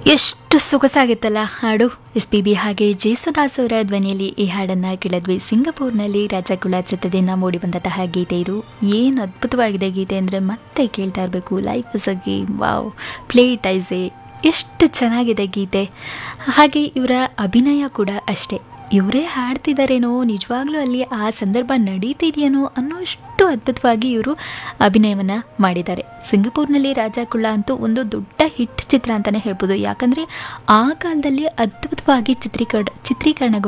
ಎಷ್ಟು ಸೊಗಸಾಗಿತ್ತಲ್ಲ ಹಾಡು S P B ಹಾಗೆ ಜೇಸುದಾಸ್ ಅವರ ಧ್ವನಿಯಲ್ಲಿ ಈ ಹಾಡನ್ನ ಕೇಳಿದ್ವಿ ಸಿಂಗಪೂರ್ನಲ್ಲಿ ರಾಜಕುಳ ಚಿತ್ರದಿಂದ ಮೂಡಿ ಬಂದಂತಹ ಗೀತೆ ಇದು ಏನು ಅದ್ಭುತವಾಗಿದೆ ಗೀತೆ ಅಂದರೆ ಮತ್ತೆ ಕೇಳ್ತಾ ಇರಬೇಕು life is a game wow play it as a ಎಷ್ಟು ಚೆನ್ನಾಗಿದೆ ಗೀತೆ ಹಾಗೆ ಇವರ ಅಭಿನಯ ಕೂಡ ಅಷ್ಟೇ ಇವರೇ ಹಾಡ್ತಿದ್ದಾರೇನೋ ನಿಜವಾಗ್ಲೂ ಅಲ್ಲಿ ಆ ಸಂದರ್ಭ ನಡೀತಿದೆಯೇನೋ ಅನ್ನೋಷ್ಟು ಅದ್ಭುತವಾಗಿ ಇವರು ಅಭಿನಯವನ್ನು ಮಾಡಿದ್ದಾರೆ ಸಿಂಗಪೂರ್ನಲ್ಲಿ ರಾಜ ಕುಳ್ಳ ಅಂತೂ ಒಂದು ದೊಡ್ಡ ಹಿಟ್ ಚಿತ್ರ ಅಂತಲೇ ಹೇಳ್ಬೋದು ಯಾಕಂದರೆ ಆ ಕಾಲದಲ್ಲಿ ಅದ್ಭುತವಾಗಿ ಚಿತ್ರೀಕರಣ ಚಿತ್ರೀಕರಣಗೊಂಡ